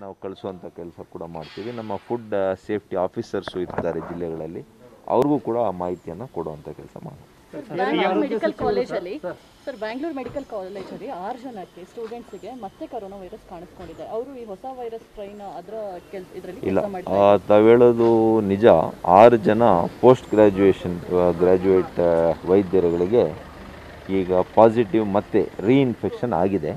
ನಾವು ಕಳಿಸುವಂಥ ಕೆಲಸ ಕೂಡ ಮಾಡ್ತೀವಿ ನಮ್ಮ ಫುಡ್ ಸೇಫ್ಟಿ ಆಫೀಸರ್ಸು ಇರ್ತಾರೆ ಜಿಲ್ಲೆಗಳಲ್ಲಿ ಅವ್ರಿಗೂ ಕೂಡ ಆ ಮಾಹಿತಿಯನ್ನು ಕೊಡುವಂಥ ಕೆಲಸ ಮಾಡ್ತೀವಿ ಬ್ಯಾಂಗ್ಳೂರ್ ಮೆಡಿಕಲ್ ಕಾಲೇಜಲ್ಲಿ ಸರ್ ಬ್ಯಾಂಗ್ಳೂರ್ ಮೆಡಿಕಲ್ ಕಾಲೇಜಲ್ಲಿ ಆರು ಜನಕ್ಕೆ ಸ್ಟೂಡೆಂಟ್ಸ್ಗೆ ಮತ್ತೆ ಕರೋನಾ ವೈರಸ್ ಕಾಣಿಸ್ಕೊಂಡಿದೆ ಅವರು ಈ ಹೊಸ ವೈರಸ್ ಟ್ರೈನ್ ಅದರ ಕೆಲ್ ಇದರಲ್ಲಿ ಇಲ್ಲ ಕೆಲಸ ಮಾಡ್ತಾರೆ ಆ, ತಾವು ಹೇಳೋದು ನಿಜ ಆರು ಜನ ಪೋಸ್ಟ್ ಗ್ರ್ಯಾಜುಯೇಷನ್ ಗ್ರ್ಯಾಜುಯೇಟ್ ವೈದ್ಯರುಗಳಿಗೆ ಈಗ ಪಾಸಿಟಿವ್ ಮತ್ತೆ ರೀಇನ್ಫೆಕ್ಷನ್ ಆಗಿದೆ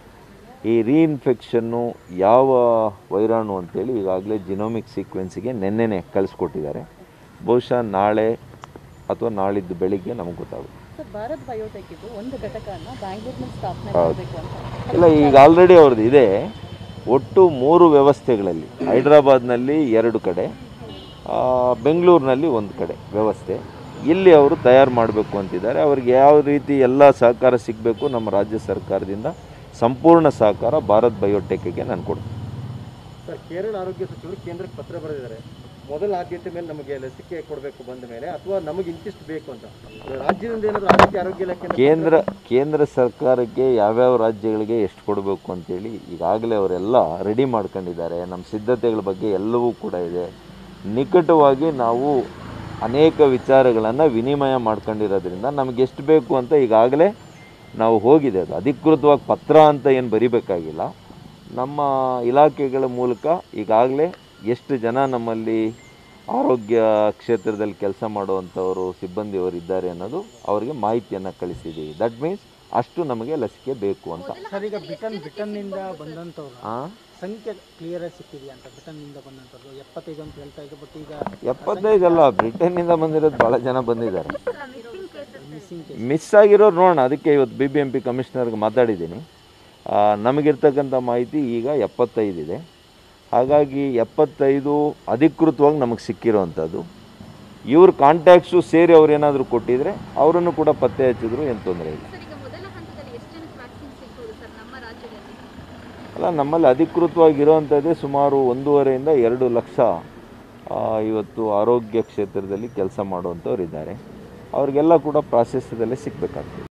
ಈ ರೀಇನ್ಫೆಕ್ಷನ್ನು ಯಾವ ವೈರಾಣು ಅಂತೇಳಿ ಈಗಾಗಲೇ ಜಿನೋಮಿಕ್ ಸೀಕ್ವೆನ್ಸಿಗೆ ನೆನ್ನೆನೆ ಕಳಿಸ್ಕೊಟ್ಟಿದ್ದಾರೆ ಬಹುಶಃ ನಾಳೆ ಅಥವಾ ನಾಳಿದ್ದು ಬೆಳಿಗ್ಗೆ ನಮಗೆ ಗೊತ್ತಾಗುತ್ತೆ ಸರ್ ಭಾರತ್ ಬಯೋಟೆಕ್ ಇದು ಒಂದು ಘಟಕನ ಬ್ಯಾಂಗ್ಳೂರ್ನಲ್ಲಿ ಸ್ಥಾಪನೆ ಹೌದು. ಮಾಡಬೇಕು ಅಂತ ಇಲ್ಲ ಈಗ ಆಲ್ರೆಡಿ ಅವ್ರದ್ದು ಇದೆ ಒಟ್ಟು ಮೂರು ವ್ಯವಸ್ಥೆಗಳಲ್ಲಿ ಹೈದ್ರಾಬಾದ್ನಲ್ಲಿ ಎರಡು ಕಡೆ ಆ, ಬೆಂಗಳೂರಿನಲ್ಲಿ ಒಂದು ಕಡೆ ವ್ಯವಸ್ಥೆ ಇಲ್ಲಿ ಅವರು ತಯಾರು ಮಾಡಬೇಕು ಅಂತಿದ್ದಾರೆ ಅವ್ರಿಗೆ ಯಾವ ರೀತಿ ಎಲ್ಲ ಸಹಕಾರ ಸಿಗಬೇಕು ನಮ್ಮ ರಾಜ್ಯ ಸರ್ಕಾರದಿಂದ ಸಂಪೂರ್ಣ ಸಹಕಾರ ಭಾರತ್ ಬಯೋಟೆಕ್ಗೆ ನಾನು ಕೊಡ್ತೀನಿ ಸರ್ ಕೇರಳ ಆರೋಗ್ಯ ಸಚಿವರು ಕೇಂದ್ರಕ್ಕೆ ಪತ್ರ ಬರೆದಿದ್ದಾರೆ ಮೊದಲ ಆದ್ಯತೆ ಮೇಲೆ ನಮಗೆ ಲಸಿಕೆ ಕೊಡಬೇಕು ಬಂದ ಮೇಲೆ ಅಥವಾ ನಮಗೆ ಇಂತಿಷ್ಟು ಬೇಕು ಅಂತ ರಾಜ್ಯದಿಂದ ಏನಾದರೂ ಆರೋಗ್ಯ ಆರೋಗ್ಯ ಇಲಾಖೆ ಕೇಂದ್ರ ಕೇಂದ್ರ ಸರ್ಕಾರಕ್ಕೆ ಯಾವ್ಯಾವ ರಾಜ್ಯಗಳಿಗೆ ಎಷ್ಟು ಕೊಡಬೇಕು ಅಂತೇಳಿ ಈಗಾಗಲೇ ಅವರೆಲ್ಲ ರೆಡಿ ಮಾಡ್ಕೊಂಡಿದ್ದಾರೆ ನಮ್ಮ ಸಿದ್ಧತೆಗಳ ಬಗ್ಗೆ ಎಲ್ಲವೂ ಕೂಡ ಇದೆ ನಿಕಟವಾಗಿ ನಾವು ಅನೇಕ ವಿಚಾರಗಳನ್ನು ವಿನಿಮಯ ಮಾಡ್ಕೊಂಡಿರೋದ್ರಿಂದ ನಮಗೆ ಎಷ್ಟು ಬೇಕು ಅಂತ ಈಗಾಗಲೇ ನಾವು ಹೋಗಿದೆ ಅದು ಅಧಿಕೃತವಾಗಿ ಪತ್ರ ಅಂತ ಏನು ಬರಿಬೇಕಾಗಿಲ್ಲ ನಮ್ಮ ಇಲಾಖೆಗಳ ಮೂಲಕ ಈಗಾಗಲೇ ಎಷ್ಟು ಜನ ನಮ್ಮಲ್ಲಿ ಆರೋಗ್ಯ ಕ್ಷೇತ್ರದಲ್ಲಿ ಕೆಲಸ ಮಾಡುವಂಥವರು ಸಿಬ್ಬಂದಿಯವರು ಇದ್ದಾರೆ ಅನ್ನೋದು ಅವರಿಗೆ ಮಾಹಿತಿಯನ್ನು ಕಳಿಸಿದ್ದೀವಿ ದಟ್ ಮೀನ್ಸ್ ಅಷ್ಟು ನಮಗೆ ಲಸಿಕೆ ಬೇಕು ಅಂತ ಸರ್ ಈಗ ಬ್ರಿಟನ್ ಬ್ರಿಟನ್ನಿಂದ ಬಂದಂಥವ್ರು ಆ? ಸಂಖ್ಯೆ ಕ್ಲಿಯರ್ ಆಗಿ ಸಿಕ್ಕಿದೆಯಾ ಅಂತ ಬ್ರಿಟನ್ನಿಂದ ಬಂದಂಥವ್ರು ಎಪ್ಪತ್ತೈದು ಅಂತ ಹೇಳ್ತಾ ಇದ್ರು ಬಟ್ ಈಗ ಎಪ್ಪತ್ತೈದು ಅಲ್ಲ ಬ್ರಿಟನ್ನಿಂದ ಬಂದಿರೋದು ಭಾಳ ಜನ ಬಂದಿದ್ದಾರೆ ಮಿಸ್ಸಿಂಗ್ ಮಿಸ್ ಆಗಿರೋರು ನೋಡೋಣ ಅದಕ್ಕೆ ಇವತ್ತು ಬಿ ಬಿ ಎಂ ಪಿ ಕಮಿಷನರ್ಗೆ ಮಾತಾಡಿದ್ದೀನಿ ಆ, ನಮಗಿರ್ತಕ್ಕಂಥ ಮಾಹಿತಿ ಈಗ ಎಪ್ಪತ್ತೈದಿದೆ ಹಾಗಾಗಿ ಎಪ್ಪತ್ತೈದು ಅಧಿಕೃತವಾಗಿ ನಮಗೆ ಸಿಕ್ಕಿರೋವಂಥದ್ದು ಇವ್ರ ಕಾಂಟ್ಯಾಕ್ಟ್ಸು ಸೇರಿ ಅವ್ರು ಏನಾದರೂ ಕೊಟ್ಟಿದ್ರೆ ಅವರನ್ನು ಕೂಡ ಪತ್ತೆ ಹಚ್ಚಿದ್ರು ಏನು ತೊಂದರೆ ಇಲ್ಲ ಸರ್ ಈಗ ಮೊದಲ ಹಂತದಲ್ಲಿ ಎಷ್ಟು ಜನಕ್ಕೆ ವ್ಯಾಕ್ಸಿನ್ ಸಿಗ್ಬೋದು ಸರ್ ನಮ್ಮ ರಾಜ್ಯದಲ್ಲಿ ಅಲ್ಲ ನಮ್ಮಲ್ಲಿ ಅಧಿಕೃತವಾಗಿ ಇರೋವಂಥದ್ದೇ ಸುಮಾರು ಒಂದೂವರೆಯಿಂದ ಎರಡು ಲಕ್ಷ ಆ, ಇವತ್ತು ಆರೋಗ್ಯ ಕ್ಷೇತ್ರದಲ್ಲಿ ಕೆಲಸ ಮಾಡುವಂಥವ್ರು ಇದ್ದಾರೆ ಅವ್ರಿಗೆಲ್ಲ ಕೂಡ ಪ್ರಾಶಸ್ತ್ಯದಲ್ಲೇ ಸಿಗಬೇಕಾಗ್ತದೆ